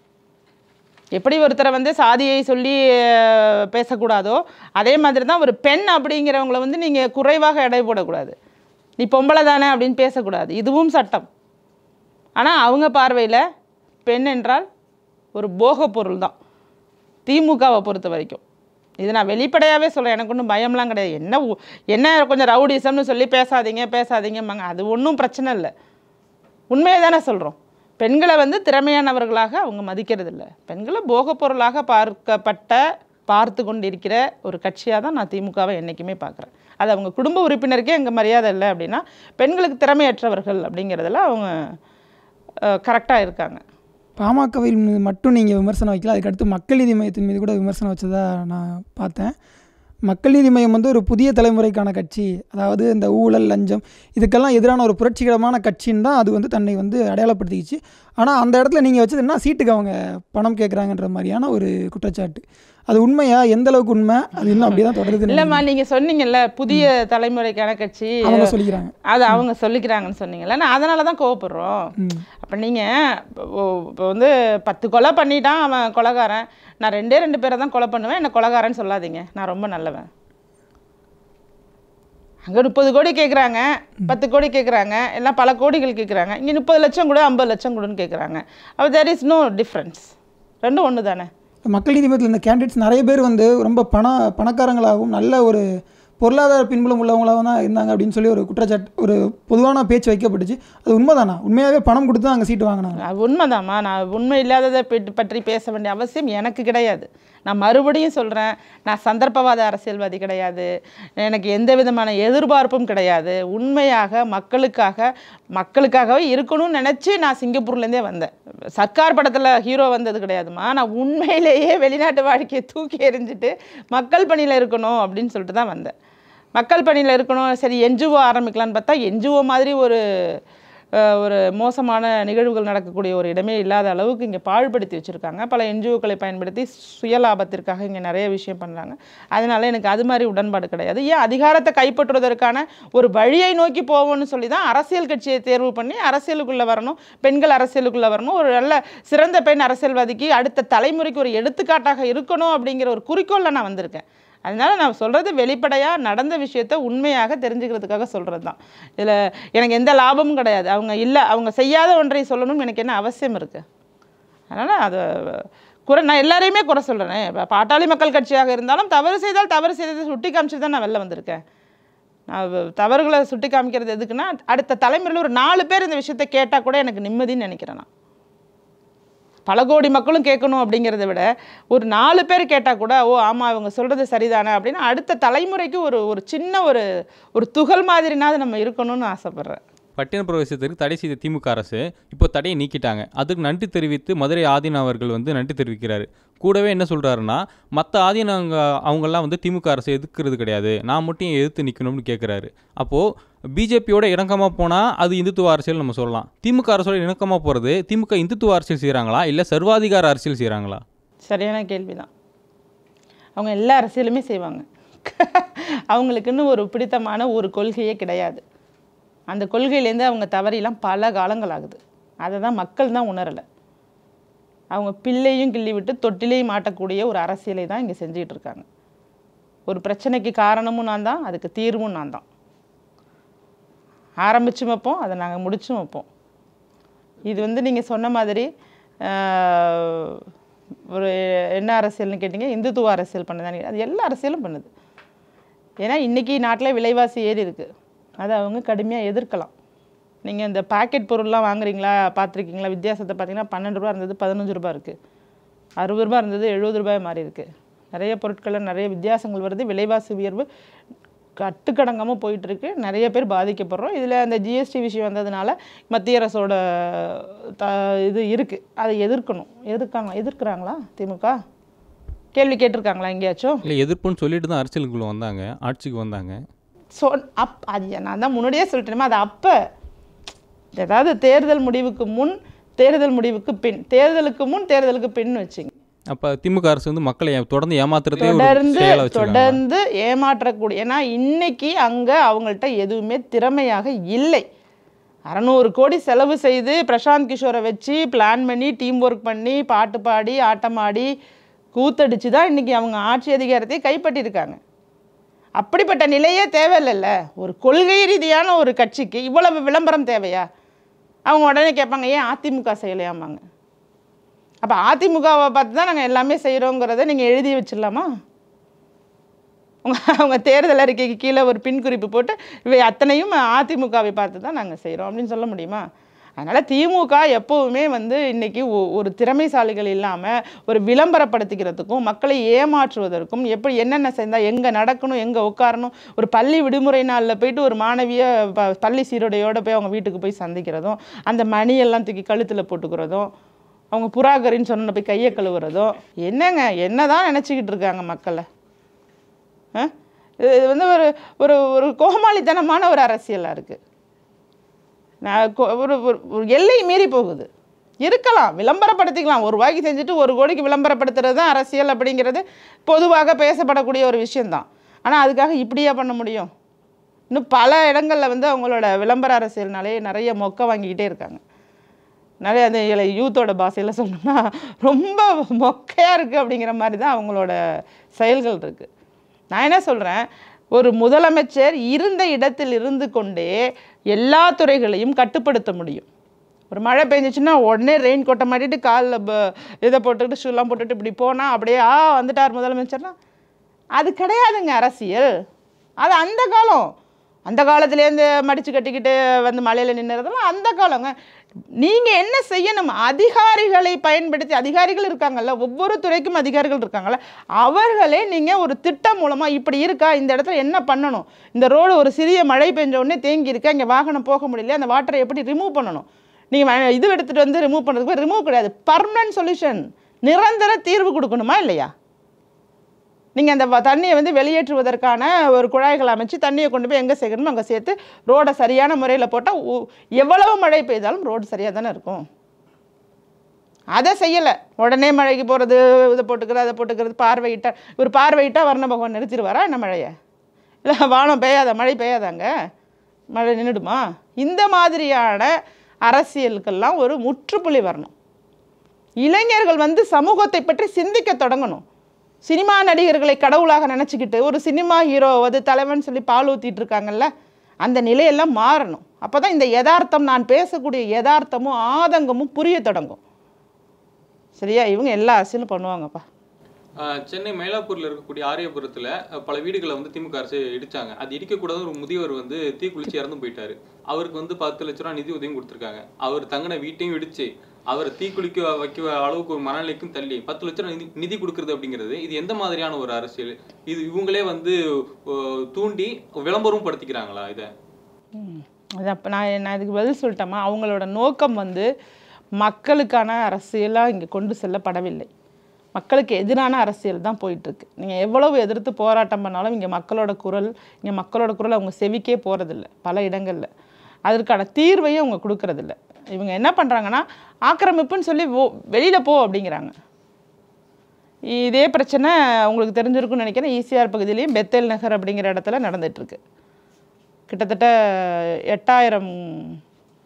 எப்படி ஒருத்தரை வந்து சாதியை சொல்லி அஹ், பேசக்கூடாதோ அதே மாதிரி தான் ஒரு பெண் அப்படிங்கிறவங்கள வந்து நீங்கள் குறைவாக எடை போடக்கூடாது நீ பொம்பளை தானே அப்படின்னு பேசக்கூடாது இதுவும் சட்டம் ஆனால் அவங்க பார்வையில் பெண் என்றால் ஒரு போகப் பொருள் தான் திமுகவை பொறுத்த வரைக்கும் இது நான் வெளிப்படையாகவே சொல்கிறேன் எனக்கு ஒன்றும் பயம்லாம் கிடையாது என்ன உ- என்ன கொஞ்சம் ரவுடிசம்னு சொல்லி பேசாதீங்க பேசாதீங்கம்பாங்க அது ஒன்றும் பிரச்சனை இல்லை உண்மையை தானே சொல்கிறோம் பெண்களை வந்து திறமையானவர்களாக அவங்க மதிக்கிறது இல்லை பெண்களை போகப் பொருளாக பார்க்கப்பட்ட பார்த்து கொண்டிருக்கிற ஒரு கட்சியாக தான் நான் திமுகவை என்றைக்குமே பார்க்குறேன் அது அவங்க குடும்ப உறுப்பினருக்கே எங்கள் மரியாதை இல்லை அப்படின்னா பெண்களுக்கு திறமையற்றவர்கள் அப்படிங்கிறதுல அவங்க கரெக்டாக இருக்காங்க பாமகவின் மீது மட்டும் நீங்கள் விமர்சனம் வைக்கல அதுக்கடுத்து மக்கள் நீதி மையத்தின் மீது கூட விமர்சனம் வச்சதா நான் பார்த்தேன் மக்கள் நீதி மையம் வந்து ஒரு புதிய தலைமுறைக்கான கட்சி அதாவது இந்த ஊழல் லஞ்சம் இதுக்கெல்லாம் எதிரான ஒரு புரட்சிகரமான கட்சின்னு தான் அது வந்து தன்னை வந்து அடையாளப்படுத்திக்கிச்சு ஆனால் அந்த இடத்துல நீங்கள் வச்சது என்ன சீட்டுக்கு அவங்க பணம் கேட்குறாங்கன்ற மாதிரியான ஒரு குற்றச்சாட்டு அது உண்மையா எந்த அளவுக்கு உண்மை அது இன்னும் அப்படியே தான் தொடருது இல்லைம்மா நீங்கள் சொன்னீங்கல்ல புதிய தலைமுறைக்கான கட்சி அவங்க சொல்லிக்கிறாங்க அது அவங்க சொல்லிக்கிறாங்கன்னு சொன்னீங்கல்ல நான் அதனால தான் கோவப்படுறோம் ம். அப்போ நீங்கள் இப்போ வந்து பத்து கொலை பண்ணிட்டான் அவன் கொலைகாரன் நான் ரெண்டே ரெண்டு பேரை தான் கொலை பண்ணுவேன் என்ன கொலைகாரன்னு சொல்லாதீங்க நான் ரொம்ப நல்லவன் அங்கே முப்பது கோடி கேட்குறாங்க பத்து கோடி கேட்குறாங்க எல்லாம் பல கோடிகள் கேட்குறாங்க இங்கே முப்பது லட்சம் கொடு ஐம்பது லட்சம் கொடுன்னு கேட்குறாங்க அப்போ தேர் இஸ் நோ டிஃப்ரென்ஸ் ரெண்டும் ஒன்று தானே மக்கள் நீதி மையத்தில் இந்த கேண்டிடேட்ஸ் நிறைய பேர் வந்து ரொம்ப பண பணக்காரங்களாகவும் நல்ல ஒரு பொருளாதார பின்புலம் உள்ளவங்களாகவும் தான் இருந்தாங்க அப்படின்னு சொல்லி ஒரு குற்றச்சாட்டு ஒரு பொதுவான பேச்சு வைக்கப்பட்டுச்சு அது உண்மைதானா உண்மையாகவே பணம் கொடுத்து தான் அங்கே சீட்டு வாங்கினாங்க அது உண்மைதாம்மா நான் உண்மை இல்லாததை பற்றி- பற்றி பேச வேண்டிய அவசியம் எனக்கு கிடையாது நான் மறுபடியும் சொல்கிறேன் நான் சந்தர்ப்பவாத அரசியல்வாதி கிடையாது எனக்கு எந்த விதமான எதிர்பார்ப்பும் கிடையாது உண்மையாக மக்களுக்காக மக்களுக்காகவே இருக்கணும்னு நினச்சி நான் சிங்கப்பூர்லேருந்தே வந்தேன் சர்க்கார் படத்தில் ஹீரோ வந்தது கிடையாதும்மா நான் உண்மையிலேயே வெளிநாட்டு வாழ்க்கையை தூக்கி எறிஞ்சிட்டு மக்கள் பணியில் இருக்கணும் அப்படின்னு சொல்லிட்டு தான் வந்தேன் மக்கள் பணியில் இருக்கணும் சரி என்ஜிஓ ஆரம்பிக்கலான்னு பார்த்தா என்ஜிஓ மாதிரி ஒரு அஹ், ஒரு மோசமான நிகழ்வுகள் நடக்கக்கூடிய ஒரு இடமே இல்லாத அளவுக்கு இங்கே பாழ்படுத்தி வச்சுருக்காங்க பல என்ஜிஓக்களை பயன்படுத்தி சுயலாபத்திற்காக இங்கே நிறைய விஷயம் பண்ணுறாங்க அதனால எனக்கு அது மாதிரி உடன்பாடு கிடையாது ஏன் அதிகாரத்தை கைப்பற்றுவதற்கான ஒரு வழியை நோக்கி போவோம்னு சொல்லி தான் அரசியல் கட்சியை தேர்வு பண்ணி அரசியலுக்குள்ளே வரணும் பெண்கள் அரசியலுக்குள்ளே வரணும் ஒரு நல்ல சிறந்த பெண் அரசியல்வாதிக்கு அடுத்த தலைமுறைக்கு ஒரு எடுத்துக்காட்டாக இருக்கணும் அப்படிங்கிற ஒரு குறிக்கோளில் நான் வந்திருக்கேன் அதனால நான் சொல்கிறது வெளிப்படையாக நடந்த விஷயத்த உண்மையாக தெரிஞ்சுக்கிறதுக்காக சொல்கிறது தான் இதில் எனக்கு எந்த லாபமும் கிடையாது அவங்க இல்லை அவங்க செய்யாத ஒன்றை சொல்லணும்னு எனக்கு என்ன அவசியம் இருக்குது அதனால் அதை குறை நான் எல்லாரையுமே குறை சொல்கிறேன் இப்போ பாட்டாளி மக்கள் கட்சியாக இருந்தாலும் தவறு செய்தால் தவறு செய்ததை சுட்டி காமிச்சு தான் நான் வெளில வந்திருக்கேன் நான் வ- தவறுகளை சுட்டி காமிக்கிறது எதுக்குன்னா அடுத்த தலைமுறையில் ஒரு நாலு பேர் இந்த விஷயத்தை கேட்டால் கூட எனக்கு நிம்மதின்னு நினைக்கிறேன் நான் பல கோடி மக்களும் கேட்கணும் அப்படிங்கிறத விட ஒரு நாலு பேர் கேட்டால் கூட ஓ ஆமாம் இவங்க சொல்கிறது சரிதானே அப்படின்னு அடுத்த தலைமுறைக்கு ஒரு ஒரு சின்ன ஒரு ஒரு துகள் மாதிரினாவது நம்ம இருக்கணும்னு ஆசைப்பட்றேன் பட்டின பிரவேசத்திற்கு தடை செய்த திமுக அரசு இப்போ தடையை நீக்கிட்டாங்க அதுக்கு நன்றி தெரிவித்து மதுரை ஆதீன அவர்கள் வந்து நன்றி தெரிவிக்கிறாரு கூடவே என்ன சொல்கிறாருன்னா மற்ற ஆதீனங்க அவங்கெல்லாம் வந்து திமுக அரசை எதிர்க்கிறது கிடையாது நான் மட்டும் ஏன் எதிர்த்து நிற்கணும்னு கேட்குறாரு அப்போது பிஜேபியோட இணக்கமாக போனால் அது இந்துத்துவ அரசியல் நம்ம சொல்லலாம் திமுக அரசோட இணக்கமாக போகிறது திமுக இந்துத்துவ அரசியல் செய்கிறாங்களா இல்லை சர்வாதிகார அரசியல் செய்கிறாங்களா சரியான கேள்வி தான் அவங்க எல்லா அரசியலுமே செய்வாங்க அவங்களுக்குன்னு ஒரு பிடித்தமான ஒரு கொள்கையே கிடையாது அந்த கொள்கையிலேருந்து அவங்க தவறிலாம் பல காலங்கள் ஆகுது அதை தான் மக்கள் தான் உணரலை அவங்க பிள்ளையும் கிள்ளி விட்டு தொட்டிலையும் மாட்டக்கூடிய ஒரு அரசியலை தான் இங்கே செஞ்சுக்கிட்டு இருக்காங்க ஒரு பிரச்சனைக்கு காரணமும் நான் தான் அதுக்கு தீர்வும் நான் தான் ஆரம்பிச்சும் வைப்போம் அதை நாங்கள் முடிச்சும் வைப்போம் இது வந்து நீங்கள் சொன்ன மாதிரி ஆஹ், ஒரு என்ன அரசியல்னு கேட்டிங்க இந்துத்துவ அரசியல் பண்ணுதானே அது எல்லா அரசியலும் பண்ணுது ஏன்னா இன்றைக்கி நாட்டில் விலைவாசி ஏறி இருக்கு அதை அவங்க கடுமையாக எதிர்க்கலாம் நீங்கள் இந்த பாக்கெட் பொருள்லாம் வாங்குறீங்களா பார்த்துருக்கீங்களா வித்தியாசத்தை பார்த்தீங்கன்னா பன்னெண்டு ரூபா இருந்தது பதினஞ்சு ரூபா இருக்குது அறுபது ரூபா இருந்தது எழுபது ரூபாய் மாறி இருக்கு நிறைய பொருட்களில் நிறைய வித்தியாசங்கள் வருது விலைவாசி உயர்வு கட்டுக்கடங்காமல் போயிட்டுருக்கு நிறைய பேர் பாதிக்கப்படுறோம் இதில் அந்த ஜிஎஸ்டி விஷயம் வந்ததுனால மத்திய அரசோட த இது இருக்குது அதை எதிர்க்கணும் எதிர்க்காங்க எதிர்க்கிறாங்களா திமுக கேள்வி கேட்டிருக்காங்களா எங்கேயாச்சும் இல்லை எதிர்ப்புன்னு சொல்லிட்டு தான் அரசியலுக்குள்ளே வந்தாங்க ஆட்சிக்கு வந்தாங்க சொ அப் அது நான் தான் முன்னாடியே சொல்லிட்டேனே அது அப்போ ஏதாவது தேர்தல் முடிவுக்கு முன் தேர்தல் முடிவுக்கு பின் தேர்தலுக்கு முன் தேர்தலுக்கு பின் வச்சிங்க அப்போ திமுக அரசு வந்து மக்களை ஏ- தொடர்ந்து ஏமாத்துறதே ஒரு தொடர்ந்து செயலாக வச்சுருக்காங்க தொடர்ந்து ஏமாற்றக்கூடிய ஏன்னா இன்னைக்கு அங்கே அவங்கள்ட்ட எதுவுமே திறமையாக இல்லை அறநூறு கோடி செலவு செய்து பிரசாந்த் கிஷோரை வச்சு பிளான் பண்ணி டீம் ஒர்க் பண்ணி பாட்டு பாடி ஆட்டம் ஆடி கூத்தடிச்சு தான் இன்னைக்கு அவங்க ஆட்சி அதிகாரத்தை கைப்பற்றியிருக்காங்க அப்படிப்பட்ட நிலையே தேவையில்லைல்ல ஒரு கொள்கை ரீதியான ஒரு கட்சிக்கு இவ்வளவு விளம்பரம் தேவையா அவங்க உடனே கேட்பாங்க ஏன் அதிமுக செய்யலையாமாங்க அப்போ அதிமுகவை பார்த்து தான் நாங்கள் எல்லாமே செய்கிறோங்கிறத நீங்கள் எழுதி வச்சிடலாமா உங்க அவங்க தேர்தல் அறிக்கைக்கு கீழே ஒரு பின் குறிப்பு போட்டு இவை அத்தனையும் அதிமுகவை பார்த்து தான் நாங்கள் செய்கிறோம் அப்படின்னு சொல்ல முடியுமா அதனால் திமுக எப்போவுமே வந்து இன்னைக்கு ஒ- ஒரு திறமைசாலிகள் இல்லாமல் ஒரு விளம்பரப்படுத்திக்கிறதுக்கும் மக்களை ஏமாற்றுவதற்கும் எப்படி என்னென்ன செஞ்சால் எங்கே நடக்கணும் எங்கே உட்காரணும் ஒரு பள்ளி விடுமுறை நாளில் போயிட்டு ஒரு மாணவியை ப பள்ளி சீருடையோட போய் அவங்க வீட்டுக்கு போய் சந்திக்கிறதும் அந்த மணியெல்லாம் தூக்கி கழுத்தில் போட்டுக்கிறதும் அவங்க புறாகரின்னு சொன்ன போய் கையை கழுவுறதும் என்னங்க என்னதான் நினச்சிக்கிட்டு இருக்காங்க மக்களை ஆ? இது இது வந்து ஒரு ஒரு ஒரு கோமாளித்தனமான ஒரு அரசியலாக இருக்குது நான் கொ- ஒரு ஒரு ஒரு எல்லை மீறி போகுது இருக்கலாம் விளம்பரப்படுத்திக்கலாம் ஒரு ரூபாய்க்கு செஞ்சுட்டு ஒரு கோடிக்கு விளம்பரப்படுத்துறது தான் அரசியல் அப்படிங்கிறது பொதுவாக பேசப்படக்கூடிய ஒரு விஷயந்தான் ஆனால் அதுக்காக இப்படியா பண்ண முடியும் இன்னும் பல இடங்களில் வந்து அவங்களோட விளம்பர அரசியல்னாலே நிறைய மொக்க வாங்கிக்கிட்டே இருக்காங்க நிறைய அந்த இள யூத்தோட பாஷையில் சொல்லணும்னா ரொம்ப மொக்கையாக இருக்குது அப்படிங்கிற மாதிரி தான் அவங்களோட செயல்கள் இருக்குது நான் என்ன சொல்கிறேன் ஒரு முதலமைச்சர் இருந்த இடத்தில் இருந்து கொண்டே எல்லா துறைகளையும் கட்டுப்படுத்த முடியும் ஒரு மழை பெஞ்சிச்சுன்னா உடனே ரெயின் கோட்டை மாட்டிட்டு காலில் இதை போட்டுக்கிட்டு ஷூலாம் போட்டுட்டு இப்படி போனால் அப்படியே ஆ வந்துட்டார் முதலமைச்சர்னா அது கிடையாதுங்க அரசியல் அது அந்த காலம் அந்த காலத்துலேருந்து மடித்து கட்டிக்கிட்டு வந்து மலையில் நின்றுறதெல்லாம் அந்த காலங்க நீங்கள் என்ன செய்யணும் அதிகாரிகளை பயன்படுத்தி அதிகாரிகள் இருக்காங்கல்ல ஒவ்வொரு துறைக்கும் அதிகாரிகள் இருக்காங்கல்ல அவர்களே நீங்கள் ஒரு திட்டம் மூலமாக இப்படி இருக்கா இந்த இடத்துல என்ன பண்ணணும் இந்த ரோடு ஒரு சிறிய மழை பெஞ்ச உடனே தேங்கி இருக்கா இங்கே வாகனம் போக முடியல அந்த வாட்டரை எப்படி ரிமூவ் பண்ணணும் நீங்கள் இது எடுத்துகிட்டு வந்து ரிமூவ் பண்ணுறதுக்கு ரிமூவ் கிடையாது பர்மனன்ட் சொல்யூஷன் நிரந்தர தீர்வு கொடுக்கணுமா இல்லையா நீங்கள் அந்த வ- தண்ணியை வந்து வெளியேற்றுவதற்கான ஒரு குழாய்கள் அமைச்சு தண்ணியை கொண்டு போய் எங்கே சேர்க்கணுமோ அங்கே சேர்த்து ரோடை சரியான முறையில் போட்டால் எவ்வளவு மழை பெய்தாலும் ரோடு சரியாக தானே இருக்கும் அதை செய்யலை உடனே மழைக்கு போகிறது இதை போட்டுக்கிறது அதை போட்டுக்கிறது பார்வையிட்டா ஒரு பார்வையிட்டா வர்ண பகவான் நிறுத்திடுவாரா என்ன மழையை இல்லை வானம் பெய்யாத மழை பெய்யாதாங்க மழை நின்றுடுமா இந்த மாதிரியான அரசியலுக்கெல்லாம் ஒரு முற்றுப்புள்ளி வரணும் இளைஞர்கள் வந்து சமூகத்தை பற்றி சிந்திக்க தொடங்கணும் சினிமா நடிகர்களை கடவுளாக நினச்சிக்கிட்டு ஒரு சினிமா ஹீரோ அது தலைவன் சொல்லி பால் ஊற்றிட்டு இருக்காங்கல்ல அந்த நிலையெல்லாம் மாறணும் அப்போ தான் இந்த யதார்த்தம் நான் பேசக்கூடிய யதார்த்தமும் ஆதங்கமும் புரிய தொடங்கும் சரியா இவங்க எல்லா அரசியலும் பண்ணுவாங்கப்பா ஆஹ் சென்னை மயிலாப்பூர்ல இருக்கக்கூடிய ஆரியபுரத்துல அஹ், பல வீடுகளை வந்து திமுக அரசு இடிச்சாங்க அது இடிக்கக்கூடாத ஒரு முதியவர் வந்து தீக்குளிச்சு இறந்து போயிட்டாரு அவருக்கு வந்து பத்து லட்ச ரூபா நிதி உதவியும் கொடுத்துருக்காங்க அவர் தங்கின வீட்டையும் இடிச்சு அவர் தீக்குளிக்க வைக்க அளவுக்கு ஒரு மனநிலைக்கும் தள்ளி பத்து லட்ச ரூபா நிதி நிதி கொடுக்கறது அப்படிங்கிறது இது எந்த மாதிரியான ஒரு அரசியல் இது இவங்களே வந்து அஹ், தூண்டி விளம்பரம் படுத்திக்கிறாங்களா இதை ம். அது அப்போ நான் நான் இதுக்கு பதில் சொல்லிட்டேம்மா அவங்களோட நோக்கம் வந்து மக்களுக்கான அரசியலாக இங்கே கொண்டு செல்லப்படவில்லை மக்களுக்கு எதிரான அரசியல் தான் போயிட்டுருக்கு நீங்கள் எவ்வளவு எதிர்த்து போராட்டம் பண்ணாலும் இங்கே மக்களோட குரல் இங்கே மக்களோட குரல் அவங்க செவிக்கே போகிறதில்ல பல இடங்களில் அதற்கான தீர்வையும் அவங்க கொடுக்கறதில்ல இவங்க என்ன பண்ணுறாங்கன்னா ஆக்கிரமிப்புன்னு சொல்லி வெளியில் போ அப்படிங்கிறாங்க இதே பிரச்சனை உங்களுக்கு தெரிஞ்சிருக்கும்னு நினைக்கிறேன் ஈசிஆர் பகுதியிலையும் பெத்தேல் நகர் அப்படிங்கிற இடத்துல நடந்துகிட்ருக்கு கிட்டத்தட்ட எட்டாயிரம்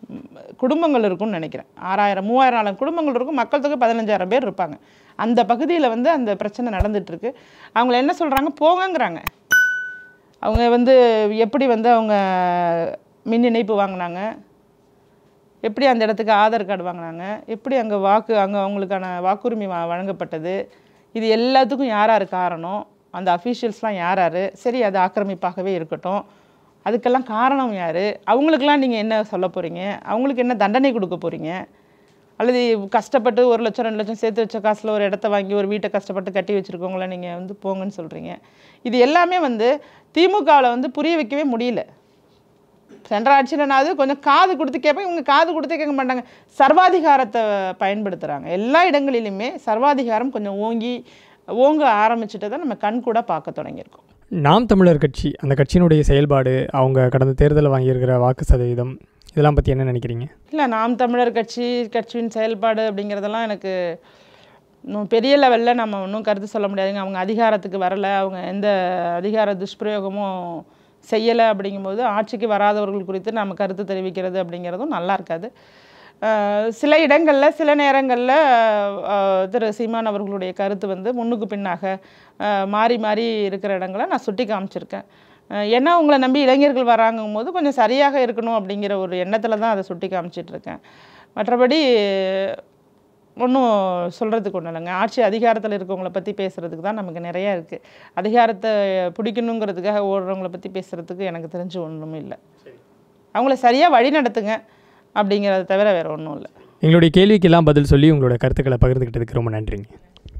ம், குடும்பங்கள் இருக்கும்னு நினைக்கிறேன் ஆறாயிரம் மூவாயிரம் நாலாயிரம் குடும்பங்கள் இருக்கும் மக்கள் தொகை பதினஞ்சாயிரம் பேர் இருப்பாங்க அந்த பகுதியில் வந்து அந்த பிரச்சனை நடந்துட்டுருக்கு அவங்கள என்ன சொல்கிறாங்க போங்கங்கிறாங்க அவங்க வந்து எப்படி வந்து அவங்க மின் இணைப்பு வாங்கினாங்க எப்படி அந்த இடத்துக்கு ஆதார் கார்டு வாங்கினாங்க எப்படி அங்கே வாக்கு அங்கே அவங்களுக்கான வாக்குரிமை வா வழங்கப்பட்டது இது எல்லாத்துக்கும் யார் யார் காரணம் அந்த அஃபீஷியல்ஸ்லாம் யார் யார் சரி அது ஆக்கிரமிப்பாகவே இருக்கட்டும் அதுக்கெல்லாம் காரணம் யார் அவங்களுக்கெல்லாம் நீங்கள் என்ன சொல்ல போகிறீங்க அவங்களுக்கு என்ன தண்டனை கொடுக்க போகிறீங்க அல்லது கஷ்டப்பட்டு ஒரு லட்சம் ரெண்டு லட்சம் சேர்த்து வச்ச காசில் ஒரு இடத்த வாங்கி ஒரு வீட்டை கஷ்டப்பட்டு கட்டி வச்சுருக்கவங்கள நீங்கள் வந்து போங்கன்னு சொல்கிறீங்க இது எல்லாமே வந்து திமுகவில் வந்து புரிய வைக்கவே முடியல சென்ற ஆட்சியிலனாவது கொஞ்சம் காது கொடுத்து கேட்பேன் இவங்க காது கொடுத்து கேட்க மாட்டாங்க சர்வாதிகாரத்தை பயன்படுத்துகிறாங்க எல்லா இடங்களிலுமே சர்வாதிகாரம் கொஞ்சம் ஓங்கி ஓங்க ஆரம்பிச்சுட்டு தான் நம்ம கண் கூட பார்க்க தொடங்கியிருக்கோம் நாம் தமிழர் கட்சி அந்த கட்சியினுடைய செயல்பாடு அவங்க கடந்த தேர்தலில் வாங்கியிருக்கிற வாக்கு சதவீதம் இதெல்லாம் பற்றி என்ன நினைக்கிறீங்க இல்லை நாம் தமிழர் கட்சி கட்சியின் செயல்பாடு அப்படிங்கிறதெல்லாம் எனக்கு இன்னும் பெரிய லெவலில் நம்ம ஒன்றும் கருத்து சொல்ல முடியாதுங்க அவங்க அதிகாரத்துக்கு வரலை அவங்க எந்த அதிகார துஷ்பிரயோகமும் செய்யலை அப்படிங்கும்போது ஆட்சிக்கு வராதவர்கள் குறித்து நம்ம கருத்து தெரிவிக்கிறது அப்படிங்கிறதும் நல்லா இருக்காது அஹ் சில இடங்களில் சில நேரங்களில் திரு சீமான் அவர்களுடைய கருத்து வந்து முன்னுக்கு பின்னாக அஹ் மாறி மாறி இருக்கிற இடங்களை நான் சுட்டி காமிச்சிருக்கேன் அஹ் ஏன்னா உங்களை நம்பி இளைஞர்கள் வராங்கும் போது கொஞ்சம் சரியாக இருக்கணும் அப்படிங்கிற ஒரு எண்ணத்தில் தான் அதை சுட்டி காமிச்சிட்டு இருக்கேன் மற்றபடி ஒன்றும் சொல்கிறதுக்கு ஒன்றும் இல்லைங்க ஆட்சி அதிகாரத்தில் இருக்கவங்கள பற்றி பேசுகிறதுக்கு தான் நமக்கு நிறையா இருக்குது அதிகாரத்தை பிடிக்கணுங்கிறதுக்காக ஓடுறவங்கள பற்றி பேசுகிறதுக்கு எனக்கு தெரிஞ்சு ஒன்றும் இல்லை அவங்கள சரியாக வழி நடத்துங்க அப்படிங்கிறத தவிர வேறு ஒன்றும் இல்லை எங்களுடைய கேள்விக்கெல்லாம் பதில் சொல்லி உங்களோட கருத்துக்களை பகிர்ந்துக்கிட்டதுக்கு ரொம்ப நன்றிங்க